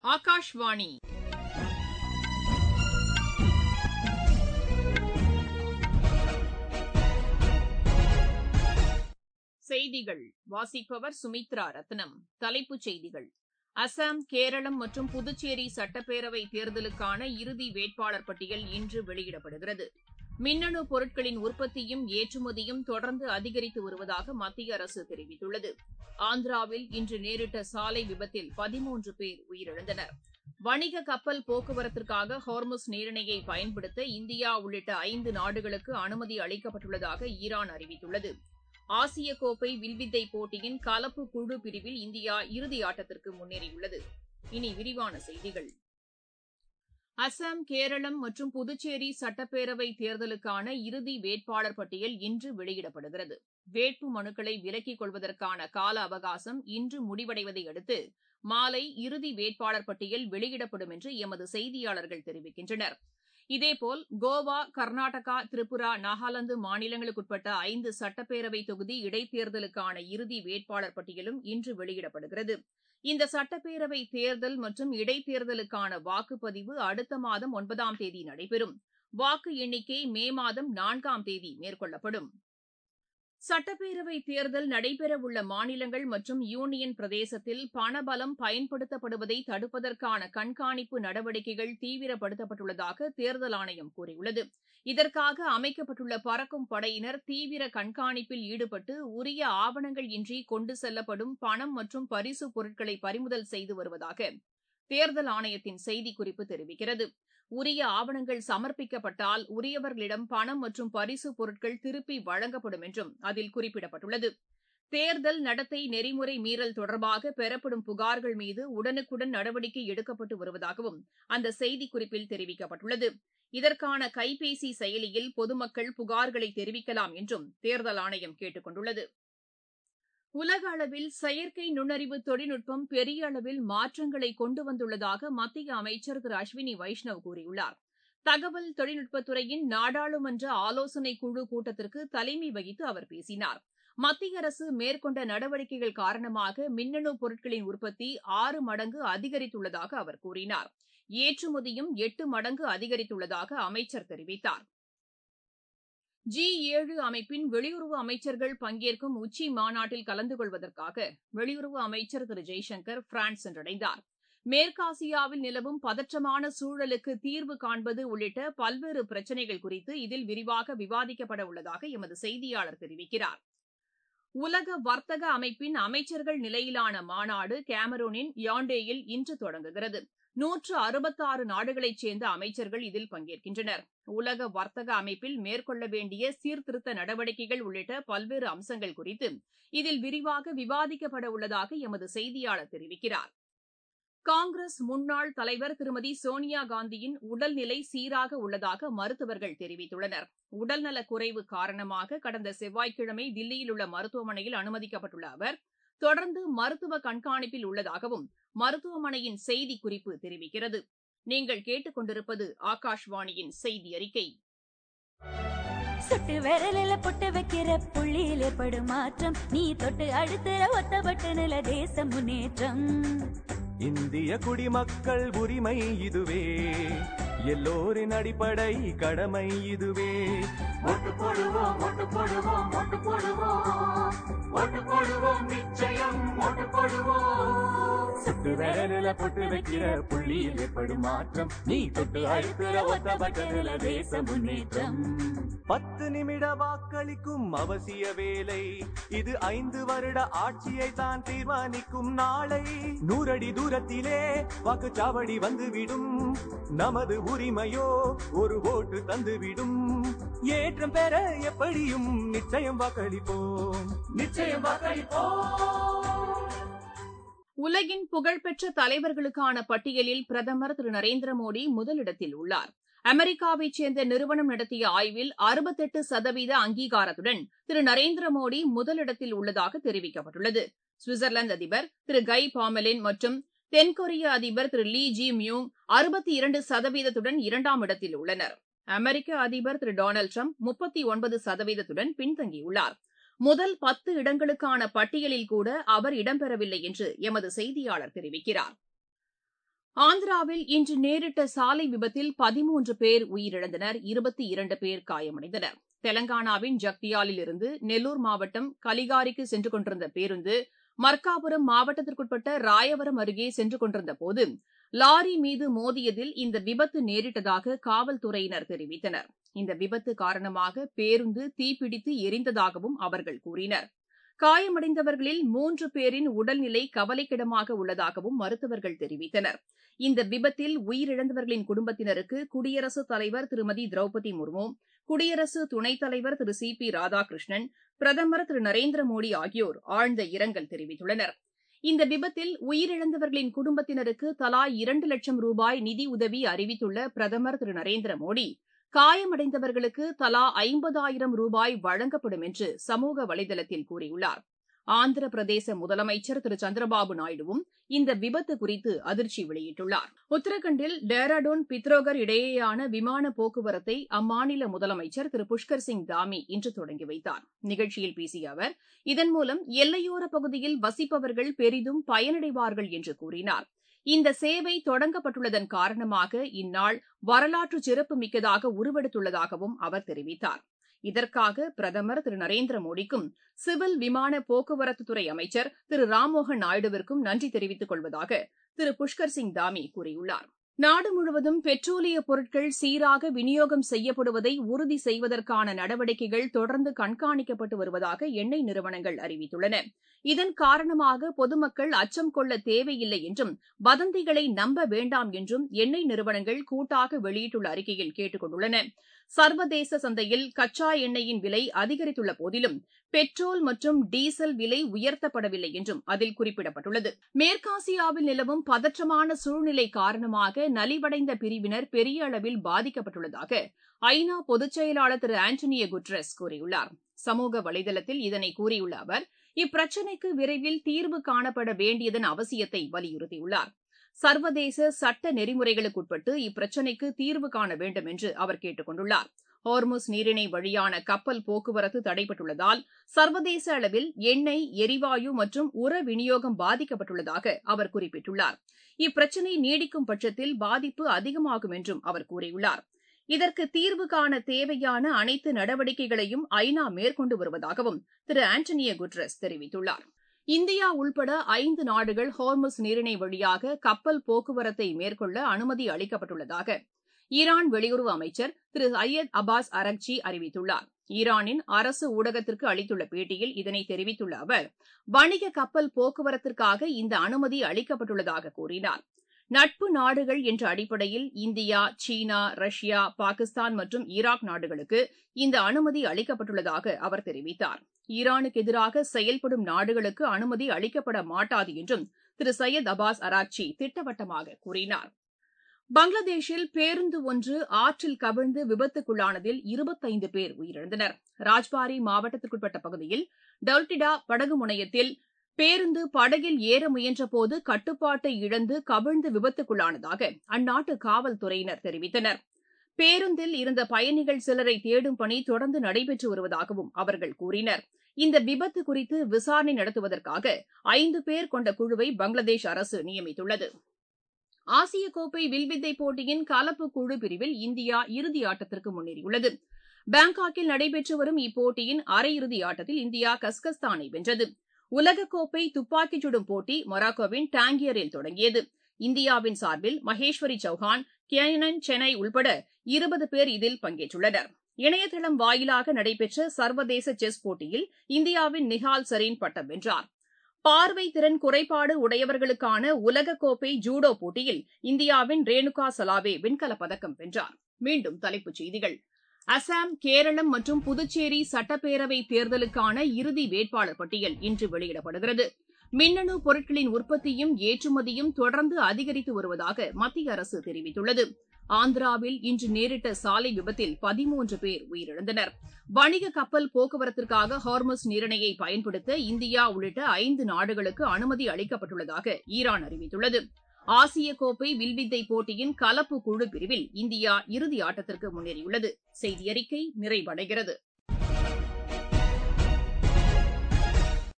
ஆகாஷ்வாணி செய்திகள் வாசிப்பவர் சுமித்ரா ரத்னம் தலைப்புச் செய்திகள் அசாம் கேரளம் மற்றும் புதுச்சேரி சட்டப்பேரவை தேர்தலுக்கான இறுதி வேட்பாளர் பட்டியல் இன்று வெளியிடப்படுகிறது மின்னணு பொருட்களின் உற்பத்தியும் ஏற்றுமதியும் தொடர்ந்து அதிகரித்து வருவதாக மத்திய அரசு தெரிவித்துள்ளது ஆந்திராவில் இன்று நேரிட்ட சாலை விபத்தில் பதிமூன்று பேர் உயிரிழந்தனர் வணிக கப்பல் போக்குவரத்திற்காக ஹார்முஸ் நீரிணையை பயன்படுத்த இந்தியா உள்ளிட்ட ஐந்து நாடுகளுக்கு அனுமதி அளிக்கப்பட்டுள்ளதாக ஈரான் அறிவித்துள்ளது ஆசிய கோப்பை வில்வித்தை போட்டியின் கலப்பு குழு பிரிவில் இந்தியா இறுதி ஆட்டத்திற்கு முன்னேறியுள்ளது இனி விரிவான செய்திகள் அசாம் கேரளம் மற்றும் புதுச்சேரி சட்டப்பேரவை தேர்தலுக்கான இறுதி வேட்பாளர் பட்டியல் இன்று வெளியிடப்படுகிறது வேட்பு மனுக்களை விலக்கிக் கொள்வதற்கான கால அவகாசம் இன்று முடிவடைவதை அடுத்து மாலை இறுதி வேட்பாளர் பட்டியல் வெளியிடப்படும் என்று எமது செய்தியாளர்கள் தெரிவிக்கின்றனர் இதேபோல் கோவா கர்நாடகா திரிபுரா நாகாலாந்து மாநிலங்களுக்குட்பட்ட ஐந்து சட்டப்பேரவை தொகுதி இடைத்தேர்தலுக்கான இறுதி வேட்பாளர் பட்டியலும் இன்று வெளியிடப்படுகிறது இந்த சட்டப்பேரவை தேர்தல் மற்றும் இடைத்தேர்தலுக்கான வாக்குப்பதிவு அடுத்த மாதம் ஒன்பதாம் தேதி நடைபெறும் வாக்கு எண்ணிக்கை மே மாதம் நான்காம் தேதி மேற்கொள்ளப்படும் சட்டப்பேரவை தேர்தல் நடைபெறவுள்ள மாநிலங்கள் மற்றும் யூனியன் பிரதேசத்தில் பணபலம் பயன்படுத்தப்படுவதை தடுப்பதற்கான கண்காணிப்பு நடவடிக்கைகள் தீவிரப்படுத்தப்பட்டுள்ளதாக தேர்தல் ஆணையம் கூறியுள்ளது இதற்காக அமைக்கப்பட்டுள்ள பறக்கும் படையினர் தீவிர கண்காணிப்பில் ஈடுபட்டு உரிய ஆவணங்கள் இன்றி கொண்டு செல்லப்படும் பணம் மற்றும் பரிசுப் பொருட்களை பறிமுதல் செய்து வருவதாக தேர்தல் ஆணையத்தின் செய்திக்குறிப்பு தெரிவிக்கிறது உரிய ஆவணங்கள் சமர்ப்பிக்கப்பட்டால் உரியவர்களிடம் பணம் மற்றும் பரிசுப் பொருட்கள் திருப்பி வழங்கப்படும் என்றும் அதில் குறிப்பிடப்பட்டுள்ளது தேர்தல் நடத்தை நெறிமுறை மீறல் தொடர்பாக பெறப்படும் புகார்கள் மீது உடனுக்குடன் நடவடிக்கை எடுக்கப்பட்டு வருவதாகவும் அந்த செய்திக்குறிப்பில் தெரிவிக்கப்பட்டுள்ளது இதற்கான கைபேசி செயலியில் பொதுமக்கள் புகார்களை தெரிவிக்கலாம் என்றும் தேர்தல் ஆணையம் கேட்டுக் கொண்டுள்ளது உலக அளவில் செயற்கை நுண்ணறிவு தொழில்நுட்பம் பெரிய அளவில் மாற்றங்களை கொண்டு வந்துள்ளதாக மத்திய அமைச்சர் திரு அஸ்வினி வைஷ்ணவ் கூறியுள்ளார் தகவல் தொழில்நுட்பத்துறையின் நாடாளுமன்ற ஆலோசனைக் குழு கூட்டத்திற்கு தலைமை வகித்து அவர் பேசினார் மத்திய அரசு மேற்கொண்ட நடவடிக்கைகள் காரணமாக மின்னணு பொருட்களின் உற்பத்தி ஆறு மடங்கு அதிகரித்துள்ளதாக அவர் கூறினார் ஏற்றுமதியும் எட்டு மடங்கு அதிகரித்துள்ளதாக அமைச்சர் தெரிவித்தார் ஜி ஏழு அமைப்பின் வெளியுறவு அமைச்சர்கள் பங்கேற்கும் உச்சி மாநாட்டில் கலந்து கொள்வதற்காக வெளியுறவு அமைச்சர் திரு ஜெய்சங்கர் பிரான்ஸ் சென்றடைந்தார் மேற்காசியாவில் நிலவும் பதற்றமான சூழலுக்கு தீர்வு காண்பது உள்ளிட்ட பல்வேறு பிரச்சினைகள் குறித்து இதில் விரிவாக விவாதிக்கப்பட உள்ளதாக எமது செய்தியாளர் தெரிவிக்கிறார் உலக வர்த்தக அமைப்பின் அமைச்சர்கள் நிலையிலான மாநாடு கேமரூனின் யாண்டேயில் இன்று தொடங்குகிறது நூற்று அறுபத்தாறு நாடுகளைச் சேர்ந்த அமைச்சர்கள் இதில் பங்கேற்கின்றனர் உலக வர்த்தக அமைப்பில் மேற்கொள்ள வேண்டிய சீர்திருத்த நடவடிக்கைகள் உள்ளிட்ட பல்வேறு அம்சங்கள் குறித்து இதில் விரிவாக விவாதிக்கப்பட உள்ளதாக எமது செய்தியாளர் தெரிவிக்கிறார் காங்கிரஸ் முன்னாள் தலைவர் திருமதி சோனியா காந்தியின் உடல்நிலை சீராக உள்ளதாக மருத்துவர்கள் தெரிவித்துள்ளனர் உடல்நலக் குறைவு காரணமாக கடந்த செவ்வாய்க்கிழமை தில்லியில் உள்ள மருத்துவமனையில் அனுமதிக்கப்பட்டுள்ள அவர் தொடர்ந்து மருத்துவ கண்காணிப்பில் உள்ளதாகவும் மருத்துவமனையின் செய்திக்குறிப்பு தெரிவிக்கிறது நீங்கள் கேட்டுக்கொண்டிருப்பது ஆகாஷ்வாணியின் செய்தி அறிக்கை சுட்டு விரலில பொட்டு வைக்கிற புள்ளியில் ஏற்படும் மாற்றம் நீ தொட்டு அடுத்த ஒத்த பட்டனில தேச முன்னேற்றம் இந்திய குடிமக்கள் உரிமை இதுவே எல்லோரின் அடிப்படை கடமை இதுவே ஓட்டு போடுவோம் ஓட்டு போடுவோம் ஓட்டு போடுவோம் ஓட்டு போடுவோம் நிச்சயம் ஓட்டு போடுவோம் சுட்டு விரலில பொட்டு வைக்கிற புள்ளியில் ஏற்படும் மாற்றம் நீ தொட்டு அழுத்துற ஒத்த பட்டனில தேச முன்னேற்றம் பத்து நிமிட வாக்களிக்கும் அவசிய வேலை இது ஐந்து வருட ஆட்சியை தான் தீர்மானிக்கும் நாளை நூறடி தூரத்திலே வாக்குச்சாவடி வந்துவிடும் நமது உரிமையோ ஒரு ஓட்டு தந்துவிடும் ஏற்றம் பெற எப்படியும் நிச்சயம் வாக்களிப்போம் நிச்சயம் வாக்களிப்போம் உலகின் புகழ்பெற்ற தலைவர்களுக்கான பட்டியலில் பிரதமர் திரு நரேந்திர மோடி முதலிடத்தில் உள்ளார் அமெரிக்காவைச் சேர்ந்த நிறுவனம் நடத்திய ஆய்வில் அறுபத்தெட்டு சதவீத அங்கீகாரத்துடன் திரு நரேந்திர மோடி முதலிடத்தில் உள்ளதாக தெரிவிக்கப்பட்டுள்ளது சுவிட்சர்லாந்து அதிபர் திரு கை பாமெலின் மற்றும் தென்கொரிய அதிபர் திரு லீ ஜி மியூங் அறுபத்தி இரண்டு சதவீதத்துடன் இரண்டாம் இடத்தில் உள்ளனர் அமெரிக்க அதிபர் திரு டொனால்டு ட்ரம்ப் முப்பத்தி ஒன்பது சதவீதத்துடன் பின்தங்கியுள்ளார் முதல் பத்து இடங்களுக்கான பட்டியலில் கூட அவர் இடம்பெறவில்லை என்று எமது செய்தியாளர் தெரிவிக்கிறார் ஆந்திராவில் இன்று நேரிட்ட சாலை விபத்தில் பதிமூன்று பேர் உயிரிழந்தனர் இருபத்தி இரண்டு பேர் காயமடைந்தனர் தெலங்கானாவின் ஜக்தியாலில் இருந்து நெல்லூர் மாவட்டம் கலிகாரிக்கு சென்று கொண்டிருந்த பேருந்து மர்க்காபுரம் மாவட்டத்திற்குட்பட்ட ராயவரம் அருகே சென்று கொண்டிருந்த போது லாரி மீது மோதியதில் இந்த விபத்து நேரிட்டதாக காவல்துறையினர் தெரிவித்தனர் இந்த விபத்து காரணமாக பேருந்து தீப்பிடித்து எரிந்ததாகவும் அவர்கள் கூறினர் காயமடைந்தவர்களில் மூன்று பேரின் உடல்நிலை கவலைக்கிடமாக உள்ளதாகவும் மருத்துவர்கள் தெரிவித்தனர் இந்த விபத்தில் உயிரிழந்தவர்களின் குடும்பத்தினருக்கு குடியரசுத் தலைவர் திருமதி திரௌபதி முர்மு குடியரசு துணைத் தலைவர் திரு சி பி ராதாகிருஷ்ணன் பிரதமர் திரு நரேந்திர மோடி ஆகியோர் ஆழ்ந்த இரங்கல் தெரிவித்துள்ளனர் இந்த விபத்தில் உயிரிழந்தவர்களின் குடும்பத்தினருக்கு தலா இரண்டு லட்சம் ரூபாய் நிதியுதவி அறிவித்துள்ள பிரதமர் திரு நரேந்திர மோடி காயமடைந்தவர்களுக்கு தலா ஐம்பதாயிரம் ரூபாய் வழங்கப்படும் என்று சமூக வலைதளத்தில் கூறியுள்ளார் ஆந்திர பிரதேச முதலமைச்சர் திரு சந்திரபாபு நாயுடுவும் இந்த விபத்து குறித்து அதிர்ச்சி வெளியிட்டுள்ளார் உத்தரகண்டில் டேராடூன் பித்ரோகர் இடையேயான விமான போக்குவரத்தை அம்மாநில முதலமைச்சர் திரு புஷ்கர் சிங் தாமி இன்று தொடங்கி வைத்தார் நிகழ்ச்சியில் பேசிய அவர் இதன் மூலம் எல்லையோர பகுதியில் வசிப்பவர்கள் பெரிதும் பயனடைவார்கள் என்று கூறினார் இந்த சேவை தொடங்கப்பட்டுள்ளதன் காரணமாக இந்நாள் வரலாற்று சிறப்புமிக்கதாக உருவெடுத்துள்ளதாகவும் அவர் தெரிவித்தார் இதற்காக பிரதமர் திரு நரேந்திர மோடிக்கும் சிவில் விமான போக்குவரத்துத்துறை அமைச்சர் திரு ராம்மோகன் நாயுடுவிற்கும் நன்றி தெரிவித்துக் கொள்வதாக திரு புஷ்கர் சிங் தாமி கூறியுள்ளார் நாடு முழுவதும் பெட்ரோலிய பொருட்கள் சீராக விநியோகம் செய்யப்படுவதை உறுதி செய்வதற்கான நடவடிக்கைகள் தொடர்ந்து கண்காணிக்கப்பட்டு வருவதாக எண்ணெய் நிறுவனங்கள் அறிவித்துள்ளன இதன் காரணமாக பொதுமக்கள் அச்சம் கொள்ள தேவையில்லை என்றும் வதந்திகளை நம்ப வேண்டாம் என்றும் எண்ணெய் நிறுவனங்கள் கூட்டாக வெளியிட்டுள்ள அறிக்கையில் கேட்டுக் கொண்டுள்ளன சர்வதேச சந்தையில் கச்சா எண்ணெயின் விலை அதிகரித்துள்ள போதிலும் பெட்ரோல் மற்றும் டீசல் விலை உயர்த்தப்படவில்லை என்றும் அதில் குறிப்பிடப்பட்டுள்ளது மேற்காசியாவில் நிலவும் பதற்றமான சூழ்நிலை காரணமாக நலிவடைந்த பிரிவினர் பெரிய அளவில் பாதிக்கப்பட்டுள்ளதாக ஐநா பொதுச் செயலாளர் திரு ஆண்டனியோ குட்ரஸ் கூறியுள்ளார் சமூக வலைதளத்தில் இதனை கூறியுள்ள அவர் இப்பிரச்சினைக்கு விரைவில் தீர்வு காணப்பட வேண்டியதன் அவசியத்தை வலியுறுத்தியுள்ளார் சர்வதேச சட்ட நெறிமுறைகளுக்குட்பட்டு இப்பிரச்சினைக்கு தீர்வு காண வேண்டும் என்று அவர் கேட்டுக் கொண்டுள்ளார் ஹோர்முஸ் நீரிணை வழியான கப்பல் போக்குவரத்து தடைபட்டுள்ளதால் சர்வதேச அளவில் எண்ணெய் எரிவாயு மற்றும் உர விநியோகம் பாதிக்கப்பட்டுள்ளதாக அவர் குறிப்பிட்டுள்ளார் இப்பிரச்சினை நீடிக்கும் பட்சத்தில் பாதிப்பு அதிகமாகும் என்றும் அவர் கூறியுள்ளார் இதற்கு தீர்வு காண தேவையான அனைத்து நடவடிக்கைகளையும் ஐநா மேற்கொண்டு வருவதாகவும் திரு ஆண்டனியோ குட்ரஸ் தெரிவித்துள்ளார் இந்தியா உள்பட ஐந்து நாடுகள் ஹோர்முஸ் நீரிணை வழியாக கப்பல் போக்குவரத்தை மேற்கொள்ள அனுமதி அளிக்கப்பட்டுள்ளதாக ஈரான் வெளியுறவு அமைச்சர் திரு சையத் அப்பாஸ் அரக்சி அறிவித்துள்ளார் ஈரானின் அரசு ஊடகத்திற்கு அளித்துள்ள பேட்டியில் இதனை தெரிவித்துள்ள அவர் வணிக கப்பல் போக்குவரத்திற்காக இந்த அனுமதி அளிக்கப்பட்டுள்ளதாக கூறினார் நட்பு நாடுகள் என்ற அடிப்படையில் இந்தியா சீனா ரஷ்யா பாகிஸ்தான் மற்றும் ஈராக் நாடுகளுக்கு இந்த அனுமதி அளிக்கப்பட்டுள்ளதாக அவர் தெரிவித்தார் ஈரானுக்கு எதிராக செயல்படும் நாடுகளுக்கு அனுமதி அளிக்கப்பட மாட்டாது என்றும் திரு சையத் அப்பாஸ் அராக்சி திட்டவட்டமாக கூறினார் பங்களாதேஷில் பேருந்து ஒன்று ஆற்றில் கவிழ்ந்து விபத்துக்குள்ளானதில் இருபத்தைந்து பேர் உயிரிழந்தனர் ராஜ்பாரி மாவட்டத்திற்குட்பட்ட பகுதியில் டவுல்டிடா படகு முனையத்தில் பேருந்து படகில் ஏற முயன்றபோது கட்டுப்பாட்டை இழந்து கவிழ்ந்து விபத்துக்குள்ளானதாக அந்நாட்டு காவல்துறையினர் தெரிவித்தனர் பேருந்தில் இருந்த பயணிகள் சிலரை தேடும் பணி தொடர்ந்து நடைபெற்று வருவதாகவும் அவர்கள் கூறினர் இந்த விபத்து குறித்து விசாரணை நடத்துவதற்காக ஐந்து பேர் கொண்ட குழுவை பங்களாதேஷ் அரசு நியமித்துள்ளது ஆசிய கோப்பை வில்வித்தை போட்டியின் கலப்பு குழு பிரிவில் இந்தியா இறுதி ஆட்டத்திற்கு முன்னேறியுள்ளது பாங்காக்கில் நடைபெற்று வரும் இப்போட்டியின் அரையிறுதி ஆட்டத்தில் இந்தியா கஸ்கஸ்தானை வென்றது உலகக்கோப்பை துப்பாக்கிச் சுடும் போட்டி மொராக்கோவின் டாங்கியரில் தொடங்கியது இந்தியாவின் சார்பில் மகேஸ்வரி சௌஹான் கியானன் சென்னை உள்பட இருபது பேர் இதில் பங்கேற்றுள்ளனர் இணையதளம் வாயிலாக நடைபெற்ற சர்வதேச செஸ் போட்டியில் இந்தியாவின் நிஹால் சரீன் பட்டம் வென்றார் பார்வை திறன் குறைபாடு உடையவர்களுக்கான உலகக்கோப்பை ஜூடோ போட்டியில் இந்தியாவின் ரேணுகா சலாவே வெண்கலப் பதக்கம் வென்றார் மீண்டும் தலைப்புச் செய்திகள் அசாம் கேரளம் மற்றும் புதுச்சேரி சட்டப்பேரவை தேர்தலுக்கான இறுதி வேட்பாளர் பட்டியல் இன்று வெளியிடப்படுகிறது மின்னணு பொருட்களின் உற்பத்தியும் ஏற்றுமதியும் தொடர்ந்து அதிகரித்து வருவதாக மத்திய அரசு தெரிவித்துள்ளது ஆந்திராவில் இன்று நேரிட்ட சாலை விபத்தில் பதிமூன்று பேர் உயிரிழந்தனர் வணிக கப்பல் போக்குவரத்திற்காக ஹார்மஸ் நீரிணையை பயன்படுத்த இந்தியா உள்ளிட்ட ஐந்து நாடுகளுக்கு அனுமதி அளிக்கப்பட்டுள்ளதாக ஈரான் அறிவித்துள்ளது ஆசிய கோப்பை வில்வித்தை போட்டியின் கலப்பு குழு பிரிவில் இந்தியா இறுதி ஆட்டத்திற்கு முன்னேறியுள்ளது செய்தி அறிக்கை நிறைவடைகிறது